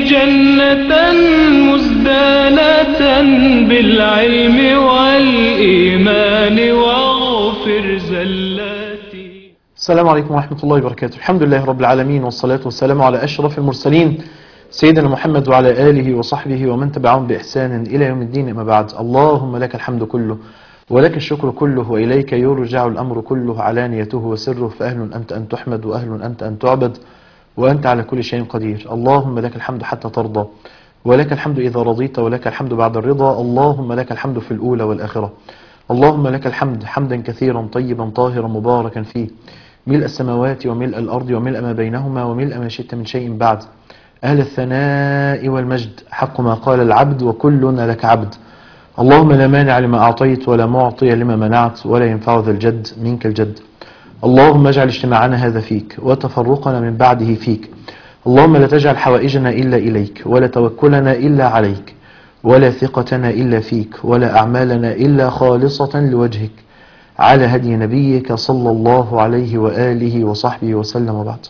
جنة مزدانة بالعلم والإيمان واغفر زلاتي السلام عليكم ورحمة الله وبركاته الحمد لله رب العالمين والصلاة والسلام على أشرف المرسلين سيدنا محمد وعلى آله وصحبه ومن تبعهم بإحسان إلى يوم الدين أما بعد اللهم لك الحمد كله ولك الشكر كله وإليك يرجع الأمر كله علانيته وسره فأهل أنت أن تحمد وأهل أنت أن تعبد وأنت على كل شيء قدير اللهم لك الحمد حتى ترضى ولك الحمد إذا رضيت ولك الحمد بعد الرضا اللهم لك الحمد في الأولى والآخرة اللهم لك الحمد حمدا كثيرا طيبا طاهرا مباركا فيه ملء السماوات وملء الأرض وملء ما بينهما وملء ما شئت من شيء بعد أهل الثناء والمجد حق ما قال العبد وكلنا لك عبد اللهم لا مانع لما أعطيت ولا معطي لما منعت ولا ينفع ذا الجد منك الجد اللهم اجعل اجتماعنا هذا فيك وتفرقنا من بعده فيك اللهم لا تجعل حوائجنا إلا إليك ولا توكلنا إلا عليك ولا ثقتنا إلا فيك ولا أعمالنا إلا خالصة لوجهك على هدي نبيك صلى الله عليه وآله وصحبه وسلم وبعد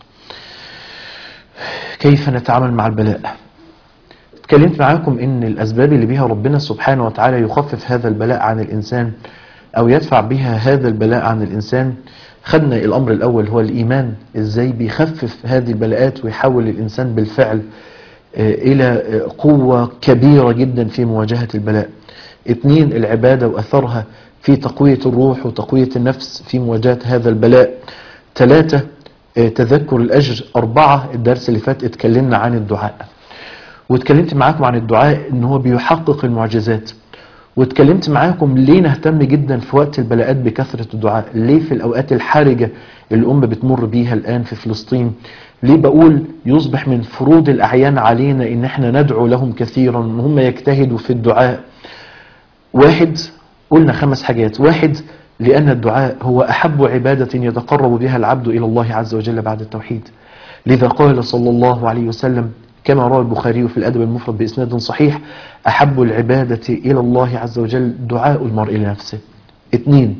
كيف نتعامل مع البلاء اتكلمت معاكم ان الاسباب اللي بيها ربنا سبحانه وتعالى يخفف هذا البلاء عن الانسان او يدفع بها هذا البلاء عن الانسان خدنا الامر الاول هو الايمان ازاي بيخفف هذه البلاءات ويحول الانسان بالفعل آه، الى آه، قوة كبيرة جدا في مواجهة البلاء اتنين العبادة واثرها في تقوية الروح وتقوية النفس في مواجهة هذا البلاء ثلاثة آه، تذكر الاجر اربعة الدرس اللي فات اتكلمنا عن الدعاء واتكلمت معاكم عن الدعاء ان هو بيحقق المعجزات واتكلمت معاكم ليه نهتم جدا في وقت البلاءات بكثرة الدعاء ليه في الاوقات الحرجة اللي الامة بتمر بيها الان في فلسطين ليه بقول يصبح من فروض الاعيان علينا ان احنا ندعو لهم كثيرا ان هم يجتهدوا في الدعاء واحد قلنا خمس حاجات واحد لأن الدعاء هو أحب عبادة يتقرب بها العبد إلى الله عز وجل بعد التوحيد لذا قال صلى الله عليه وسلم كما روى البخاري في الأدب المفرد بإسناد صحيح أحب العبادة إلى الله عز وجل دعاء المرء لنفسه اثنين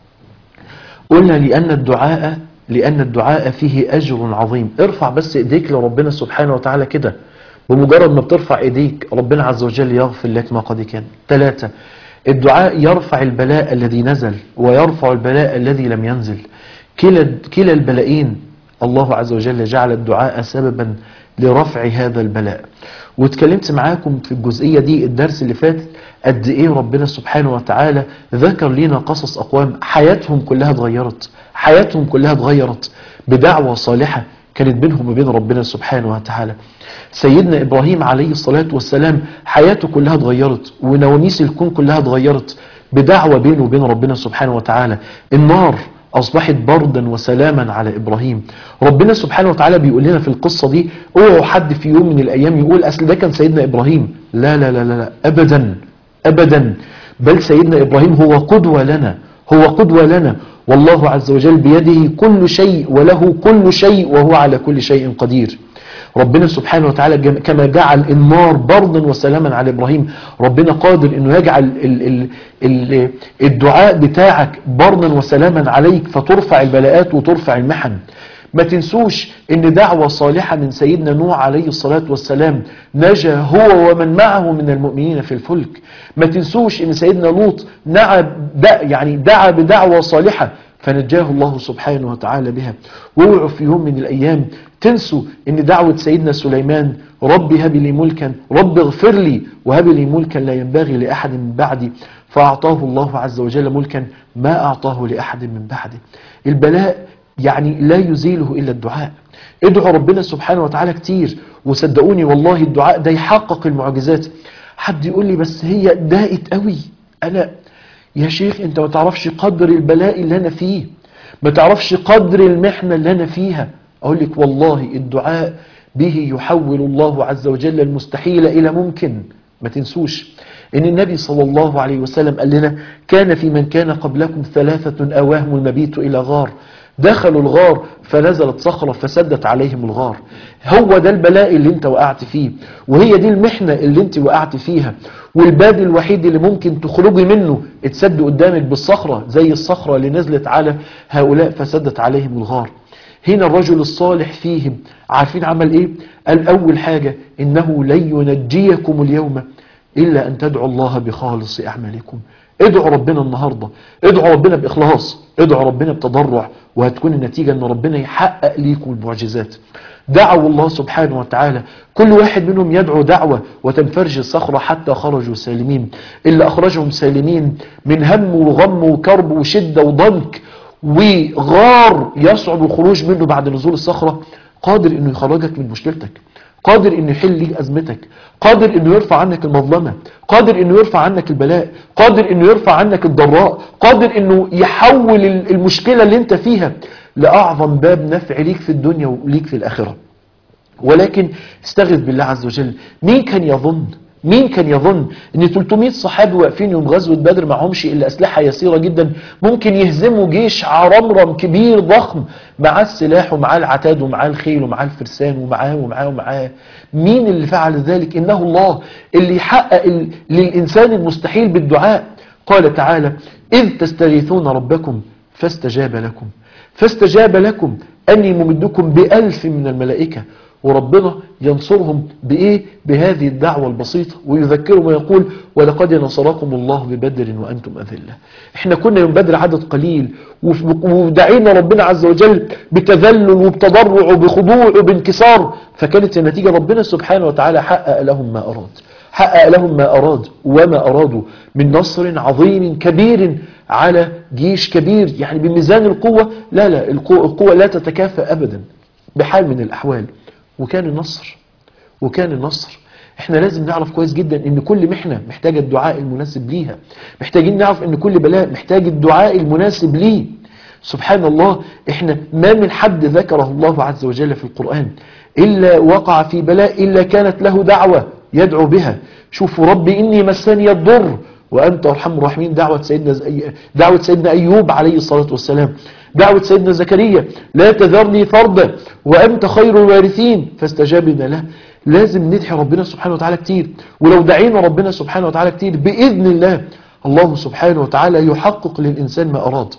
قلنا لأن الدعاء لأن الدعاء فيه أجر عظيم ارفع بس إيديك لربنا سبحانه وتعالى كده بمجرد ما بترفع إيديك ربنا عز وجل يغفر لك ما قد كان ثلاثة الدعاء يرفع البلاء الذي نزل ويرفع البلاء الذي لم ينزل كلا كلا البلاءين الله عز وجل جعل الدعاء سببا لرفع هذا البلاء واتكلمت معاكم في الجزئية دي الدرس اللي فات قد ايه ربنا سبحانه وتعالى ذكر لنا قصص اقوام حياتهم كلها اتغيرت حياتهم كلها اتغيرت بدعوة صالحة كانت بينهم وبين ربنا سبحانه وتعالى سيدنا إبراهيم عليه الصلاة والسلام حياته كلها اتغيرت ونواميس الكون كلها اتغيرت بدعوة بينه وبين ربنا سبحانه وتعالى النار أصبحت بردا وسلاما على إبراهيم ربنا سبحانه وتعالى بيقول لنا في القصة دي اوعوا حد في يوم من الأيام يقول أصل ده كان سيدنا إبراهيم لا لا لا لا, لا أبدا أبدا بل سيدنا إبراهيم هو قدوة لنا هو قدوة لنا والله عز وجل بيده كل شيء وله كل شيء وهو على كل شيء قدير ربنا سبحانه وتعالى جم- كما جعل النار بردا وسلاما على ابراهيم ربنا قادر انه يجعل ال ال ال الدعاء بتاعك بردا وسلاما عليك فترفع البلاءات وترفع المحن ما تنسوش ان دعوة صالحة من سيدنا نوح عليه الصلاة والسلام نجا هو ومن معه من المؤمنين في الفلك ما تنسوش ان سيدنا لوط نعى دع يعني دعا بدعوة صالحة فنجاه الله سبحانه وتعالى بها واوعوا في يوم من الايام تنسوا ان دعوة سيدنا سليمان رب هب لي ملكا رب اغفر لي وهب لي ملكا لا ينبغي لاحد من بعدي فاعطاه الله عز وجل ملكا ما اعطاه لاحد من بعده البلاء يعني لا يزيله الا الدعاء ادعوا ربنا سبحانه وتعالى كتير وصدقوني والله الدعاء ده يحقق المعجزات حد يقول لي بس هي ضاقت قوي انا يا شيخ انت ما تعرفش قدر البلاء اللي انا فيه ما تعرفش قدر المحنة اللي انا فيها اقول لك والله الدعاء به يحول الله عز وجل المستحيل الى ممكن ما تنسوش ان النبي صلى الله عليه وسلم قال لنا كان في من كان قبلكم ثلاثة اواهم المبيت الى غار دخلوا الغار فنزلت صخرة فسدت عليهم الغار هو ده البلاء اللي انت وقعت فيه وهي دي المحنة اللي انت وقعت فيها والباب الوحيد اللي ممكن تخرجي منه اتسد قدامك بالصخرة زي الصخرة اللي نزلت على هؤلاء فسدت عليهم الغار هنا الرجل الصالح فيهم عارفين عمل ايه قال اول حاجة انه لن ينجيكم اليوم الا ان تدعوا الله بخالص اعمالكم ادعوا ربنا النهاردة ادعوا ربنا باخلاص ادعوا ربنا بتضرع وهتكون النتيجة ان ربنا يحقق ليكم المعجزات دعوا الله سبحانه وتعالى كل واحد منهم يدعو دعوة وتنفرج الصخرة حتى خرجوا سالمين اللي أخرجهم سالمين من هم وغم وكرب وشدة وضنك وغار يصعب الخروج منه بعد نزول الصخرة قادر انه يخرجك من مشكلتك قادر انه يحل ليك ازمتك قادر انه يرفع عنك المظلمة قادر انه يرفع عنك البلاء قادر انه يرفع عنك الضراء قادر انه يحول المشكلة اللي انت فيها لأعظم باب نفع ليك في الدنيا وليك في الآخرة ولكن استغث بالله عز وجل مين كان يظن مين كان يظن ان 300 صحابي واقفين يوم غزوة بدر معهمش الا اسلحة يسيرة جدا ممكن يهزموا جيش عرمرم كبير ضخم معاه السلاح ومعاه العتاد ومعاه الخيل ومعاه الفرسان ومعاه ومعاه ومعاه مين اللي فعل ذلك انه الله اللي يحقق ال- للانسان المستحيل بالدعاء قال تعالى اذ تستغيثون ربكم فاستجاب لكم فاستجاب لكم أني ممدكم بألف من الملائكة وربنا ينصرهم بإيه بهذه الدعوة البسيطة ويذكرهم ويقول ولقد نصركم الله ببدر وأنتم أذلة احنا كنا يوم بدر عدد قليل وف- ودعينا ربنا عز وجل بتذلل وبتضرع وبخضوع وبانكسار فكانت النتيجة ربنا سبحانه وتعالى حقق لهم ما أراد حقق لهم ما أراد وما أرادوا من نصر عظيم كبير على جيش كبير يعني بميزان القوة لا لا القوة, القوة لا تتكافى أبدا بحال من الأحوال وكان النصر وكان النصر احنا لازم نعرف كويس جدا ان كل محنة محتاجة الدعاء المناسب ليها محتاجين نعرف ان كل بلاء محتاج الدعاء المناسب ليه سبحان الله احنا ما من حد ذكره الله عز وجل في القرآن إلا وقع في بلاء إلا كانت له دعوة يدعو بها شوفوا ربي إني مسني الضر وأنت أرحم الراحمين دعوة سيدنا ز- دعوة سيدنا أيوب عليه الصلاة والسلام دعوة سيدنا زكريا لا تذرني فردا وأنت خير الوارثين فاستجابنا له لازم ندعي ربنا سبحانه وتعالى كتير ولو دعينا ربنا سبحانه وتعالى كتير بإذن الله الله سبحانه وتعالى يحقق للإنسان ما أراد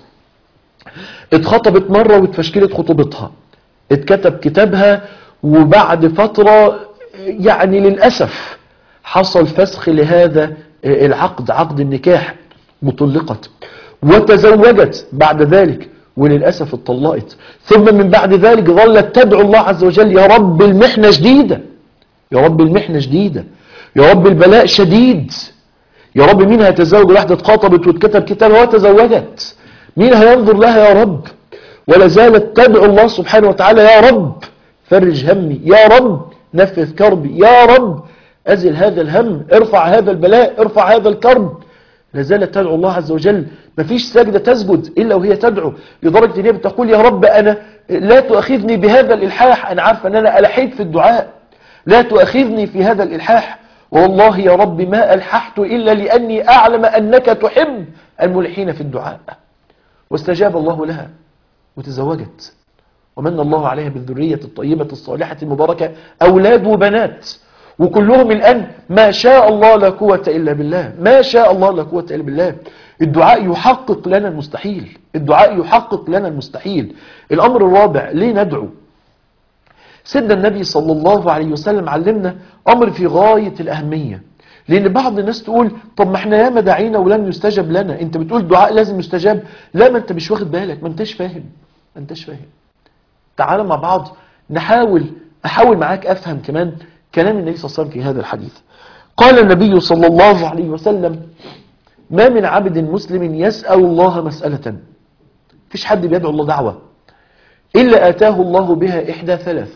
اتخطبت مرة واتفشكلت خطوبتها اتكتب كتابها وبعد فترة يعني للأسف حصل فسخ لهذا العقد عقد النكاح مطلقت وتزوجت بعد ذلك وللأسف اتطلقت ثم من بعد ذلك ظلت تدعو الله عز وجل يا رب المحنة شديدة يا رب المحنة شديدة يا رب البلاء شديد يا رب مين هيتزوج واحدة اتخطبت واتكتب كتابها وتزوجت مين هينظر لها يا رب ولا زالت تدعو الله سبحانه وتعالى يا رب فرج همي يا رب نفذ كربي يا رب أزل هذا الهم ارفع هذا البلاء ارفع هذا الكرب لا زالت تدعو الله عز وجل مفيش سجدة تسجد إلا وهي تدعو لدرجة ان هي بتقول يا رب أنا لا تؤاخذني بهذا الإلحاح أنا عارفة أن أنا ألحيت في الدعاء لا تؤاخذني في هذا الإلحاح والله يا رب ما ألححت إلا لأني أعلم أنك تحب الملحين في الدعاء واستجاب الله لها وتزوجت ومن الله عليها بالذرية الطيبة الصالحة المباركة أولاد وبنات وكلهم الآن ما شاء الله لا قوة إلا بالله ما شاء الله لا قوة إلا بالله الدعاء يحقق لنا المستحيل الدعاء يحقق لنا المستحيل الأمر الرابع ليه ندعو سيدنا النبي صلى الله عليه وسلم علمنا أمر في غاية الأهمية لأن بعض الناس تقول طب ما احنا ياما دعينا ولم يستجب لنا انت بتقول دعاء لازم يستجاب لا ما انت مش واخد بالك ما انتش فاهم ما انتش فاهم تعال مع بعض نحاول أحاول معاك أفهم كمان كلام النبي صلى الله عليه وسلم في هذا الحديث قال النبي صلى الله عليه وسلم ما من عبد مسلم يسأل الله مسألة فيش حد بيدعو الله دعوة إلا آتاه الله بها إحدى ثلاث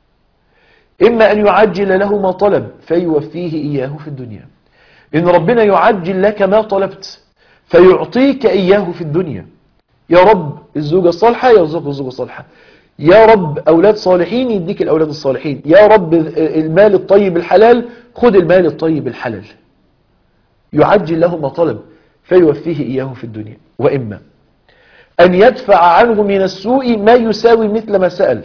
إما أن يعجل له ما طلب فيوفيه إياه في الدنيا إن ربنا يعجل لك ما طلبت فيعطيك إياه في الدنيا يا رب الزوجة الصالحة يرزقك الزوجة الصالحة يا رب أولاد صالحين يديك الأولاد الصالحين يا رب المال الطيب الحلال خذ المال الطيب الحلال يعجل له ما طلب فيوفيه إياه في الدنيا وإما أن يدفع عنه من السوء ما يساوي مثل ما سأل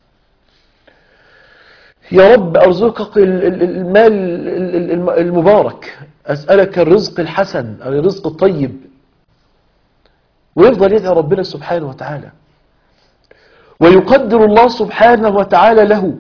يا رب أرزقك ال- ال- المال ال- ال- المبارك أسألك الرزق الحسن أو الرزق الطيب ويفضل يدعي ربنا سبحانه وتعالى ويقدر الله سبحانه وتعالى له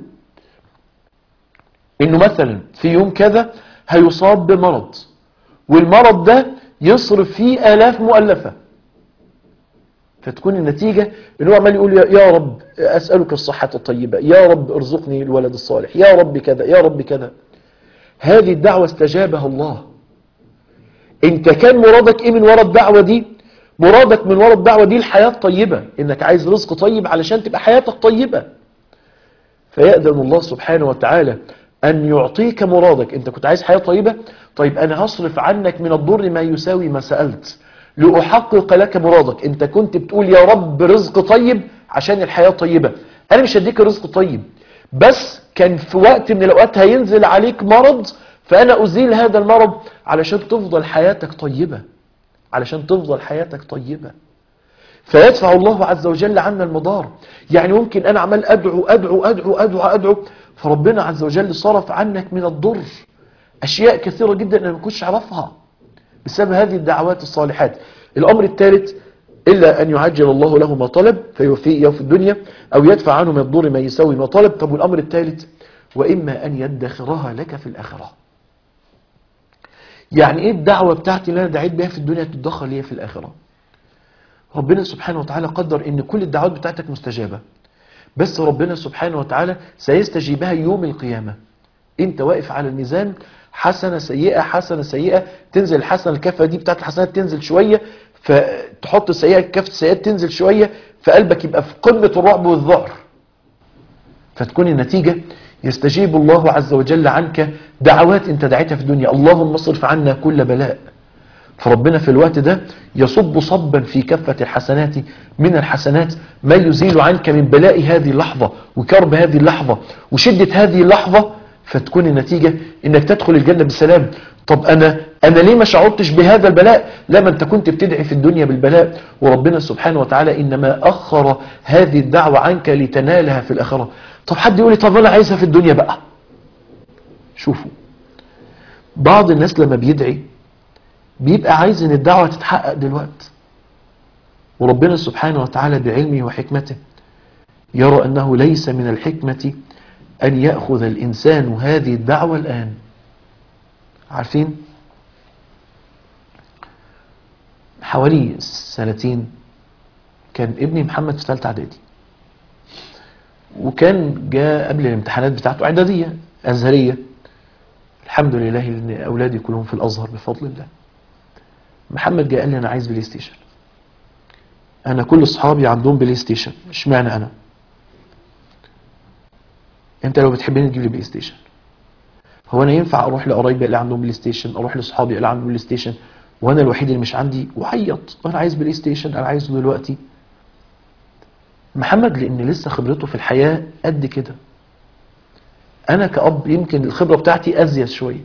انه مثلا في يوم كذا هيصاب بمرض والمرض ده يصرف فيه آلاف مؤلفة فتكون النتيجة ان هو عمال يقول يا- يا رب أسألك الصحة الطيبة يا رب ارزقني الولد الصالح يا رب كذا يا رب كذا هذه الدعوة استجابها الله انت كان مرادك ايه من وراء الدعوة دي مرادك من وراء الدعوة دي الحياة الطيبة انك عايز رزق طيب علشان تبقى حياتك طيبة فيأذن الله سبحانه وتعالى أن يعطيك مرادك أنت كنت عايز حياة طيبة طيب أنا هصرف عنك من الضر ما يساوي ما سألت لأحقق لك مرادك أنت كنت بتقول يا رب رزق طيب عشان الحياة طيبة أنا مش هديك رزق طيب بس كان في وقت من الأوقات هينزل عليك مرض فأنا أزيل هذا المرض علشان تفضل حياتك طيبة علشان تفضل حياتك طيبة فيدفع الله عز وجل عنا المضار يعني ممكن انا عمال ادعو ادعو ادعو ادعو ادعو فربنا عز وجل صرف عنك من الضر اشياء كثيرة جدا انا ما كنتش اعرفها بسبب هذه الدعوات الصالحات الامر الثالث الا ان يعجل الله له ما طلب فيوفيه اياه في الدنيا او يدفع عنه من الضر ما يساوي ما طلب طب والامر الثالث واما ان يدخرها لك في الاخره يعني ايه الدعوة بتاعتي اللي انا دعيت بيها في الدنيا تتدخل ليا في الاخره ربنا سبحانه وتعالى قدر ان كل الدعوات بتاعتك مستجابة بس ربنا سبحانه وتعالى سيستجيبها يوم القيامة انت واقف على الميزان حسنة سيئة حسنة سيئة تنزل الحسنة الكفة دي بتاعت الحسنات تنزل شوية فتحط السيئة كفة السيئات تنزل شوية فقلبك يبقى في قمة الرعب والذعر فتكون النتيجة يستجيب الله عز وجل عنك دعوات انت دعيتها في الدنيا اللهم اصرف عنا كل بلاء فربنا في الوقت ده يصب صبا في كفة الحسنات من الحسنات ما يزيل عنك من بلاء هذه اللحظة وكرب هذه اللحظة وشدة هذه اللحظة فتكون النتيجة انك تدخل الجنة بسلام طب انا انا ليه ما شعرتش بهذا البلاء لما انت كنت بتدعي في الدنيا بالبلاء وربنا سبحانه وتعالى انما اخر هذه الدعوة عنك لتنالها في الاخرة طب حد يقول لي طب انا عايزها في الدنيا بقى شوفوا بعض الناس لما بيدعي بيبقى عايز ان الدعوة تتحقق دلوقتي وربنا سبحانه وتعالى بعلمه وحكمته يرى انه ليس من الحكمة ان يأخذ الانسان هذه الدعوة الان عارفين حوالي سنتين كان ابني محمد في ثالثه اعدادي وكان جاء قبل الامتحانات بتاعته اعداديه ازهريه الحمد لله ان اولادي كلهم في الازهر بفضل الله محمد جاء قال لي انا عايز بلاي ستيشن انا كل اصحابي عندهم بلاي ستيشن اشمعنى انا انت لو بتحبني تجيب لي بلاي ستيشن هو انا ينفع اروح لقرايبي اللي عندهم بلاي ستيشن اروح لاصحابي اللي عندهم بلاي ستيشن وانا الوحيد اللي مش عندي وعيط وانا عايز بلاي ستيشن انا عايزه دلوقتي محمد لان لسه خبرته في الحياه قد كده انا كأب يمكن الخبره بتاعتي ازيد شويه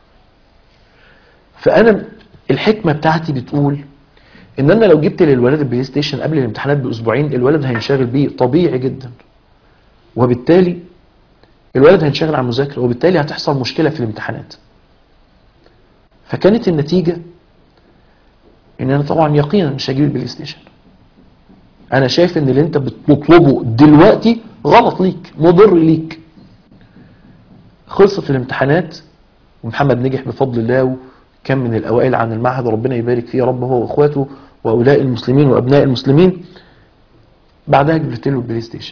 فانا الحكمه بتاعتي بتقول ان انا لو جبت للولد البلاي ستيشن قبل الامتحانات باسبوعين الولد هينشغل بيه طبيعي جدا وبالتالي الولد هينشغل عن المذاكره وبالتالي هتحصل مشكله في الامتحانات فكانت النتيجه ان انا طبعا يقينا مش هجيب البلاي ستيشن انا شايف ان اللي انت بتطلبه دلوقتي غلط ليك مضر ليك خلصت الامتحانات ومحمد نجح بفضل الله وكان من الاوائل عن المعهد ربنا يبارك فيه يا رب هو واخواته واولاء المسلمين وابناء المسلمين بعدها جبت له البلاي ستيشن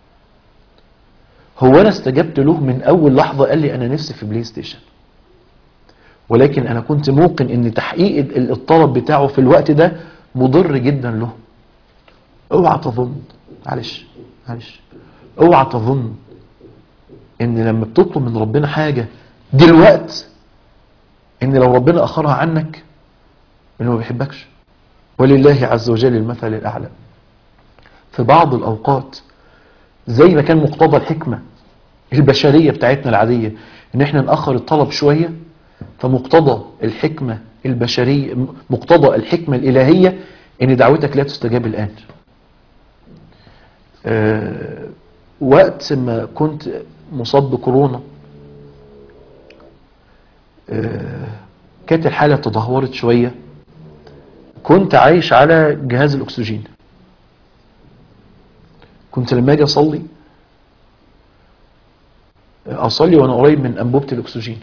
هو انا استجبت له من اول لحظه قال لي انا نفسي في بلاي ستيشن ولكن انا كنت موقن ان تحقيق ال- الطلب بتاعه في الوقت ده مضر جدا له اوعى تظن معلش معلش اوعى تظن ان لما بتطلب من ربنا حاجه دلوقت ان لو ربنا اخرها عنك انه ما بيحبكش ولله عز وجل المثل الاعلى في بعض الاوقات زي ما كان مقتضى الحكمه البشريه بتاعتنا العاديه ان احنا ناخر الطلب شويه فمقتضى الحكمه البشريه مقتضى الحكمه الالهيه ان دعوتك لا تستجاب الان آه، وقت ما كنت مصاب بكورونا آه، كانت الحالة تدهورت شوية كنت عايش على جهاز الأكسجين كنت لما اجي اصلي اصلي وانا قريب من انبوبه الاكسجين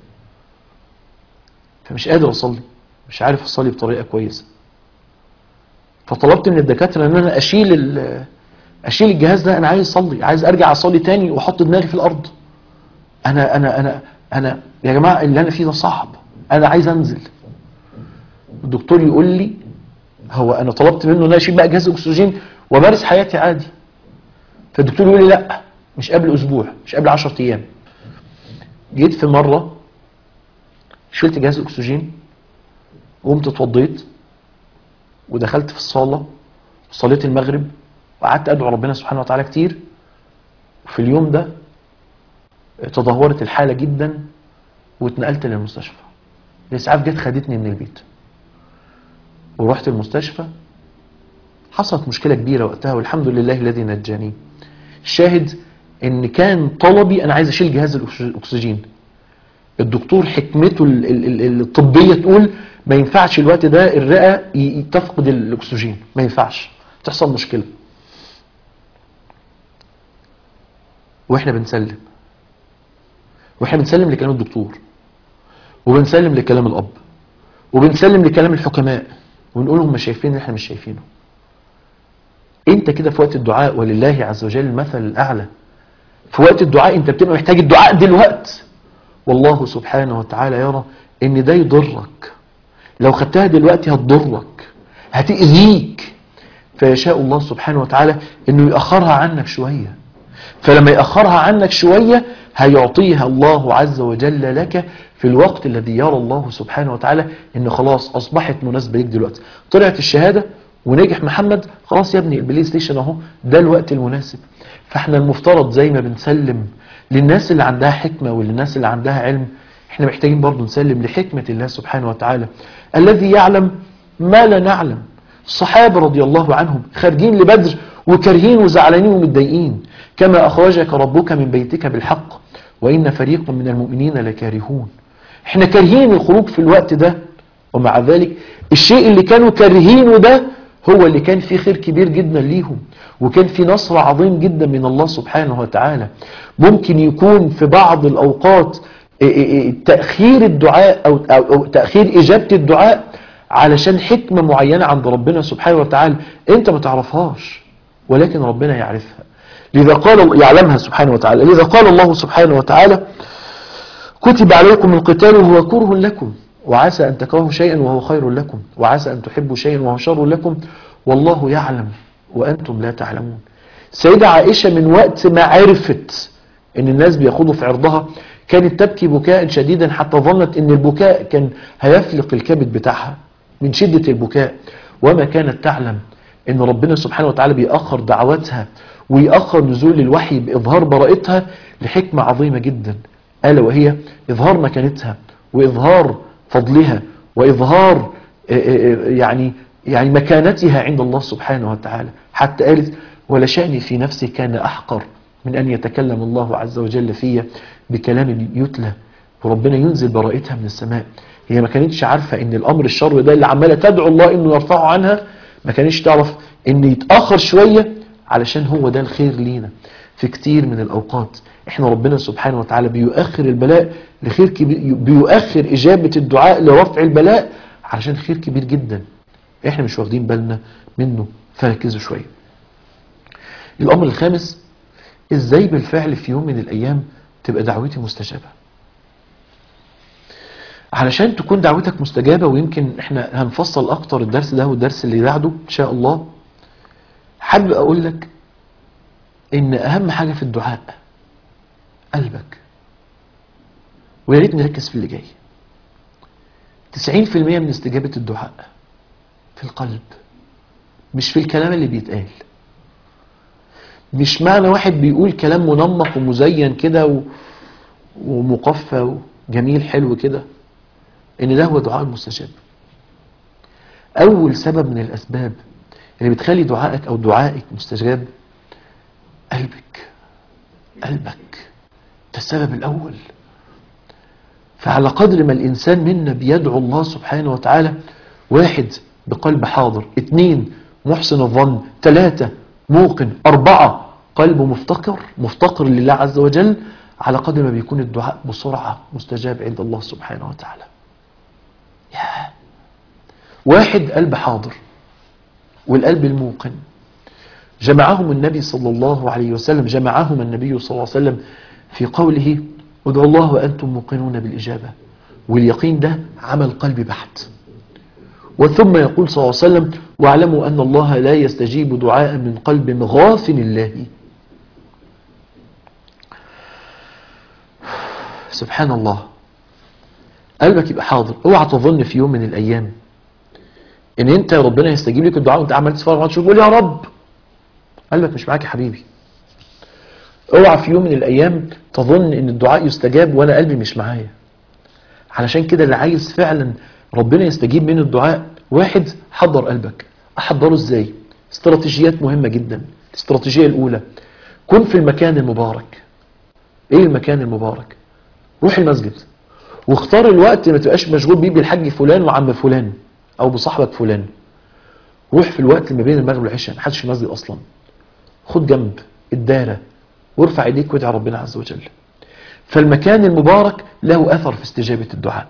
فمش قادر اصلي مش عارف اصلي بطريقه كويسه فطلبت من الدكاتره ان انا اشيل ال- اشيل الجهاز ده انا عايز اصلي عايز ارجع اصلي تاني واحط دماغي في الارض انا انا انا انا يا جماعه اللي انا فيه ده صعب انا عايز انزل الدكتور يقول لي هو انا طلبت منه ان انا اشيل بقى جهاز الاكسجين وامارس حياتي عادي فالدكتور يقول لي لا مش قبل اسبوع مش قبل 10 ايام جيت في مره شلت جهاز الاكسجين وقمت اتوضيت ودخلت في الصاله صليت المغرب وقعدت ادعو ربنا سبحانه وتعالى كتير وفي اليوم ده تدهورت الحاله جدا واتنقلت للمستشفى الاسعاف جت خدتني من البيت ورحت المستشفى حصلت مشكله كبيره وقتها والحمد لله الذي نجاني الشاهد ان كان طلبي انا عايز اشيل جهاز الأكس- الاكسجين الدكتور حكمته ال- ال- ال- الطبيه تقول ما ينفعش الوقت ده الرئه ي- تفقد الاكسجين ما ينفعش تحصل مشكله واحنا بنسلم واحنا بنسلم لكلام الدكتور وبنسلم لكلام الاب وبنسلم لكلام الحكماء ونقول هم شايفين اللي احنا مش شايفينه انت كده في وقت الدعاء ولله عز وجل المثل الاعلى في وقت الدعاء انت بتبقى محتاج الدعاء دلوقت والله سبحانه وتعالى يرى ان ده يضرك لو خدتها دلوقتي هتضرك هتأذيك فيشاء الله سبحانه وتعالى انه يأخرها عنك شوية فلما يأخرها عنك شوية هيعطيها الله عز وجل لك في الوقت الذي يرى الله سبحانه وتعالى ان خلاص اصبحت مناسبة ليك دلوقتي طلعت الشهادة ونجح محمد خلاص يا ابني البلاي ستيشن اهو ده الوقت المناسب فاحنا المفترض زي ما بنسلم للناس اللي عندها حكمة وللناس اللي عندها علم احنا محتاجين برضو نسلم لحكمة الله سبحانه وتعالى الذي يعلم ما لا نعلم الصحابة رضي الله عنهم خارجين لبدر وكارهين وزعلانين ومتضايقين كما أخرجك ربك من بيتك بالحق وإن فريق من المؤمنين لكارهون احنا كارهين الخروج في الوقت ده ومع ذلك الشيء اللي كانوا كارهينه ده هو اللي كان فيه خير كبير جدا ليهم وكان في نصر عظيم جدا من الله سبحانه وتعالى ممكن يكون في بعض الأوقات إيه إيه إيه تأخير الدعاء أو, أو, أو تأخير إجابة الدعاء علشان حكمة معينة عند ربنا سبحانه وتعالى انت ما تعرفهاش ولكن ربنا يعرفها لذا قال يعلمها سبحانه وتعالى لذا قال الله سبحانه وتعالى كتب عليكم القتال وهو كره لكم وعسى أن تكرهوا شيئا وهو خير لكم وعسى أن تحبوا شيئا وهو شر لكم والله يعلم وأنتم لا تعلمون سيدة عائشة من وقت ما عرفت ان الناس بياخدوا في عرضها كانت تبكي بكاء شديدا حتى ظنت ان البكاء كان هيفلق الكبد بتاعها من شدة البكاء وما كانت تعلم ان ربنا سبحانه وتعالى بيأخر دعواتها ويأخر نزول الوحي بإظهار براءتها لحكمة عظيمة جدا ألا وهي إظهار مكانتها وإظهار فضلها وإظهار آه، آه، يعني يعني مكانتها عند الله سبحانه وتعالى حتى قالت ولا شأني في نفسي كان أحقر من أن يتكلم الله عز وجل في بكلام يتلى وربنا ينزل براءتها من السماء هي ما كانتش عارفة ان الامر الشر ده اللي عمالة تدعو الله انه يرفعه عنها ما كانتش تعرف ان يتأخر شوية علشان هو ده الخير لينا في كتير من الاوقات احنا ربنا سبحانه وتعالى بيؤخر البلاء لخير كبير بيؤخر اجابة الدعاء لرفع البلاء علشان خير كبير جدا احنا مش واخدين بالنا منه فركزوا شوية الامر الخامس ازاي بالفعل في يوم من الايام تبقى دعوتي مستجابة علشان تكون دعوتك مستجابة ويمكن احنا هنفصل اكتر الدرس ده والدرس اللي بعده ان شاء الله حابب اقول لك ان اهم حاجة في الدعاء قلبك ويا ريت نركز في اللي جاي 90% من استجابة الدعاء في القلب مش في الكلام اللي بيتقال مش معنى واحد بيقول كلام منمق ومزين كده و... ومقفى وجميل حلو كده ان ده هو دعاء المستجاب اول سبب من الاسباب اللي بتخلي دعائك او دعائك مستجاب قلبك قلبك ده السبب الاول فعلى قدر ما الانسان منا بيدعو الله سبحانه وتعالى واحد بقلب حاضر اتنين محسن الظن ثلاثة موقن أربعة قلبه مفتقر مفتقر لله عز وجل على قدر ما بيكون الدعاء بسرعة مستجاب عند الله سبحانه وتعالى ياه. واحد قلب حاضر والقلب الموقن جمعهم النبي صلى الله عليه وسلم جمعهم النبي صلى الله عليه وسلم في قوله ادعوا الله وأنتم موقنون بالإجابة واليقين ده عمل قلب بحت وثم يقول صلى الله عليه وسلم واعلموا أن الله لا يستجيب دعاء من قلب غافل الله سبحان الله قلبك يبقى حاضر اوعى تظن في يوم من الايام ان انت ربنا يستجيب لك الدعاء وانت عمال تتفرج على تقول يا رب قلبك مش معاك يا حبيبي اوعى في يوم من الايام تظن ان الدعاء يستجاب وانا قلبي مش معايا علشان كده اللي عايز فعلا ربنا يستجيب من الدعاء واحد حضر قلبك احضره ازاي استراتيجيات مهمة جدا الاستراتيجية الاولى كن في المكان المبارك ايه المكان المبارك روح المسجد واختار الوقت ما تبقاش مشغول بيه بالحاج فلان وعم فلان او بصاحبك فلان روح في الوقت اللي ما بين المغرب والعشاء محدش في المسجد اصلا خد جنب الدارة وارفع ايديك وادعي ربنا عز وجل فالمكان المبارك له اثر في استجابة الدعاء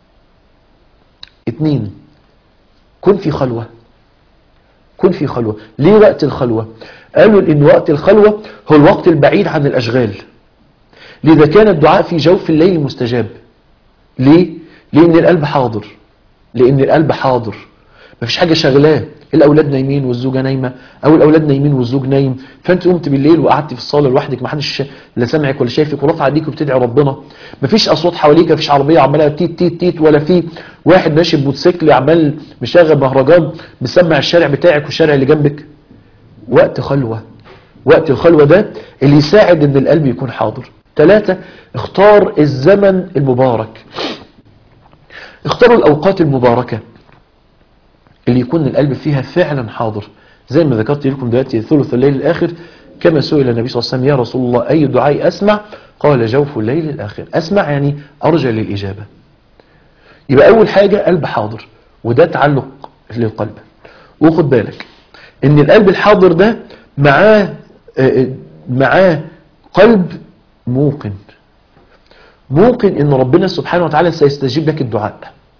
اتنين كن في خلوة كن في خلوة ليه وقت الخلوة قالوا ان وقت الخلوة هو الوقت البعيد عن الاشغال لذا كان الدعاء في جوف الليل مستجاب ليه لان القلب حاضر لان القلب حاضر مفيش حاجة شغلاه الاولاد نايمين والزوجه نايمه او الاولاد نايمين والزوج نايم فانت قمت بالليل وقعدت في الصاله لوحدك ما حدش لا سامعك ولا شايفك ورافع ايديك وبتدعي ربنا مفيش اصوات حواليك مفيش عربيه عماله تيت تيت تيت ولا في واحد ماشي بموتوسيكل عمال مشغل مهرجان مسمع الشارع بتاعك والشارع اللي جنبك وقت خلوه وقت الخلوه ده اللي يساعد ان القلب يكون حاضر ثلاثة اختار الزمن المبارك اختاروا الاوقات المباركه اللي يكون القلب فيها فعلا حاضر زي ما ذكرت لكم دلوقتي ثلث الليل الآخر كما سئل النبي صلى الله عليه وسلم يا رسول الله أي دعاء أسمع قال جوف الليل الآخر أسمع يعني أرجع للإجابة يبقى أول حاجة قلب حاضر وده تعلق للقلب وخد بالك ان القلب الحاضر ده معاه معاه قلب موقن موقن ان ربنا سبحانه وتعالى سيستجيب لك الدعاء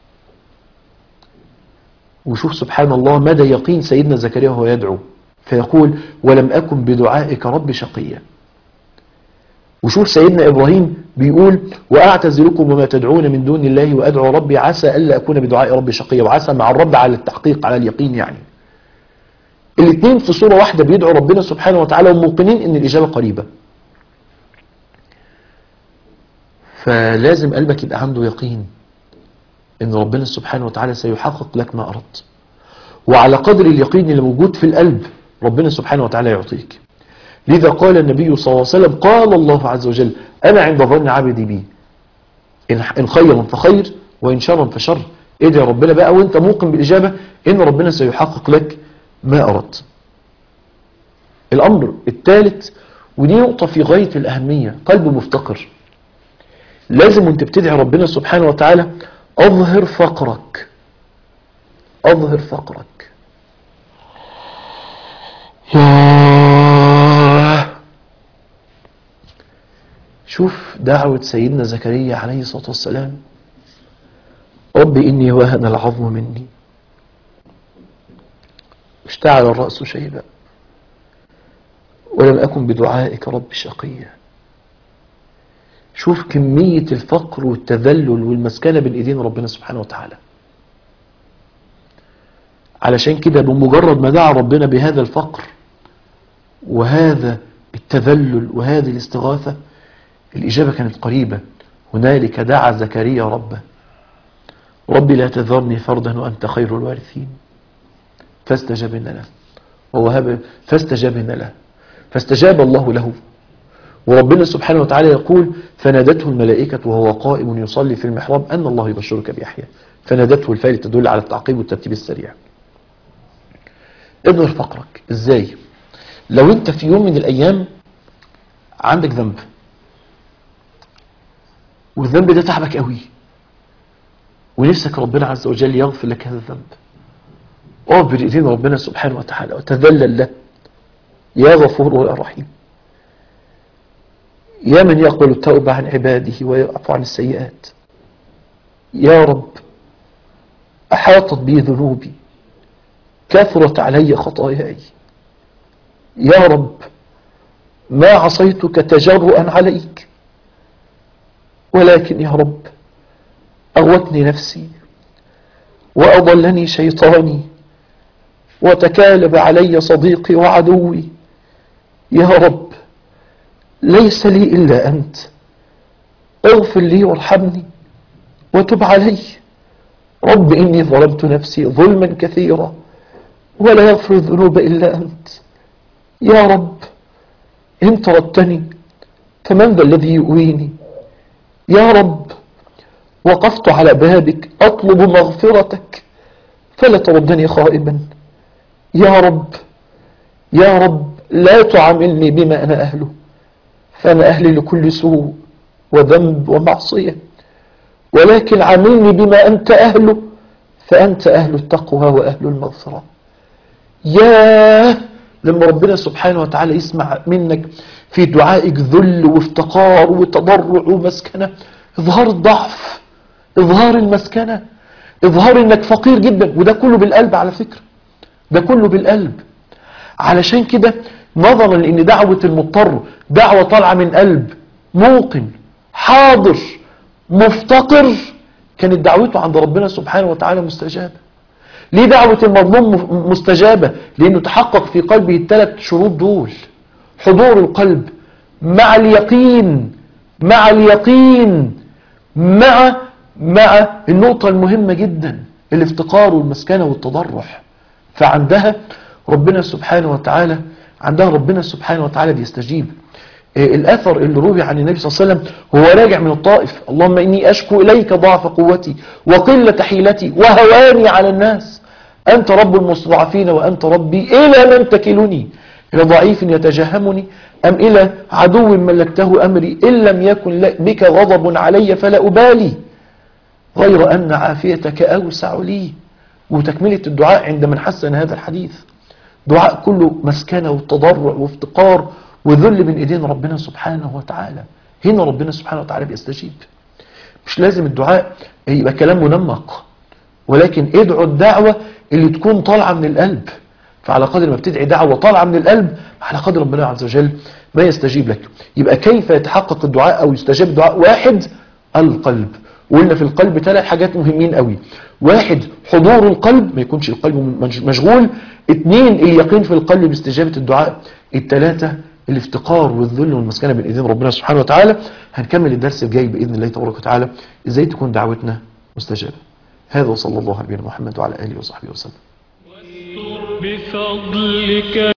وشوف سبحان الله مدى يقين سيدنا زكريا وهو يدعو فيقول ولم أكن بدعائك رب شقيا وشوف سيدنا إبراهيم بيقول وأعتزلكم وما تدعون من دون الله وأدعو ربي عسى ألا أكون بدعاء ربي شقيا وعسى مع الرب على التحقيق على اليقين يعني الاثنين في صورة واحدة بيدعوا ربنا سبحانه وتعالى وموقنين ان الإجابة قريبة فلازم قلبك يبقى عنده يقين ان ربنا سبحانه وتعالى سيحقق لك ما أردت وعلى قدر اليقين اللي موجود في القلب ربنا سبحانه وتعالى يعطيك لذا قال النبي صلى الله عليه وسلم قال الله عز وجل أنا عند ظن عبدي بي إن خيرا فخير وإن شرا فشر ادعي ربنا بقى وانت موقن بالإجابة إن ربنا سيحقق لك ما أردت الأمر الثالث ودي نقطة في غاية الأهمية قلب مفتقر لازم وانت بتدعي ربنا سبحانه وتعالى أظهر فقرك أظهر فقرك ياه شوف دعوة سيدنا زكريا عليه الصلاة والسلام رب إني وهن العظم مني اشتعل الرأس شيبا ولم أكن بدعائك رب شقيا شوف كمية الفقر والتذلل والمسكنة بين ايدين ربنا سبحانه وتعالى علشان كده بمجرد ما دعا ربنا بهذا الفقر وهذا التذلل وهذه الاستغاثة الإجابة كانت قريبة هنالك دعا زكريا ربه ربي لا تذرني فردا وأنت خير الوارثين فاستجبنا له ووهب فاستجبنا له فاستجاب الله له وربنا سبحانه وتعالى يقول فنادته الملائكة وهو قائم يصلي في المحراب أن الله يبشرك بيحيى فنادته الفعل تدل على التعقيب والترتيب السريع اظهر فقرك ازاي لو انت في يوم من الايام عندك ذنب والذنب ده تعبك قوي ونفسك ربنا عز وجل يغفر لك هذا الذنب اقف بايدين ربنا سبحانه وتعالى وتذلل له يا غفور ويا رحيم يا من يقبل التوبة عن عباده ويعفو عن السيئات يا رب أحاطت بي ذنوبي كثرت علي خطاياي يا رب ما عصيتك تجرؤا عليك ولكن يا رب أغوتني نفسي وأضلني شيطاني وتكالب علي صديقي وعدوي يا رب ليس لي إلا أنت اغفر لي وارحمني وتب علي رب إني ظلمت نفسي ظلما كثيرا ولا يغفر الذنوب إلا أنت يا رب إن طردتني فمن ذا الذي يؤويني يا رب وقفت على بابك أطلب مغفرتك فلا تردني خائبا يا رب يا رب لا تعاملني بما أنا أهله فأنا أهلي لكل سوء وذنب ومعصية ولكن عاملني بما أنت أهله فأنت أهل التقوى وأهل المغفرة ياه لما ربنا سبحانه وتعالى يسمع منك في دعائك ذل وافتقار وتضرع ومسكنة إظهار الضعف إظهار المسكنة إظهار إنك فقير جدا وده كله بالقلب على فكرة ده كله بالقلب علشان كده نظرا لأن دعوة المضطر دعوة طالعة من قلب موقن حاضر مفتقر كانت دعوته عند ربنا سبحانه وتعالى مستجابة ليه دعوة المظلوم مستجابة لأنه تحقق في قلبه الثلاث شروط دول حضور القلب مع اليقين مع اليقين مع مع النقطة المهمة جدا الافتقار والمسكنة والتضرع فعندها ربنا سبحانه وتعالى عندها ربنا سبحانه وتعالى بيستجيب الأثر اللي روي عن النبي صلى الله عليه وسلم هو راجع من الطائف اللهم إني أشكو إليك ضعف قوتي وقلة حيلتي وهواني على الناس أنت رب المستضعفين وأنت ربي إلى من تكلني إلى ضعيف يتجهمني أم إلى عدو ملكته أمري إن لم يكن بك غضب علي فلا أبالي غير أن عافيتك أوسع لي وتكملة الدعاء عند من حسن هذا الحديث دعاء كله مسكنة وتضرع وافتقار وذل من ايدين ربنا سبحانه وتعالى هنا ربنا سبحانه وتعالى بيستجيب مش لازم الدعاء يبقى كلام منمق ولكن ادعوا الدعوة اللي تكون طالعة من القلب فعلى قدر ما بتدعي دعوة طالعة من القلب على قدر ربنا عز وجل ما يستجيب لك يبقى كيف يتحقق الدعاء او يستجاب الدعاء واحد القلب وقلنا في القلب ثلاث حاجات مهمين قوي واحد حضور القلب ما يكونش القلب مشغول اثنين اليقين في القلب باستجابة الدعاء الثلاثة الافتقار والذل والمسكنة بين ايدين ربنا سبحانه وتعالى هنكمل الدرس الجاي باذن الله تبارك وتعالى ازاي تكون دعوتنا مستجابه هذا وصلى الله على نبينا محمد وعلى اله وصحبه وسلم بفضلك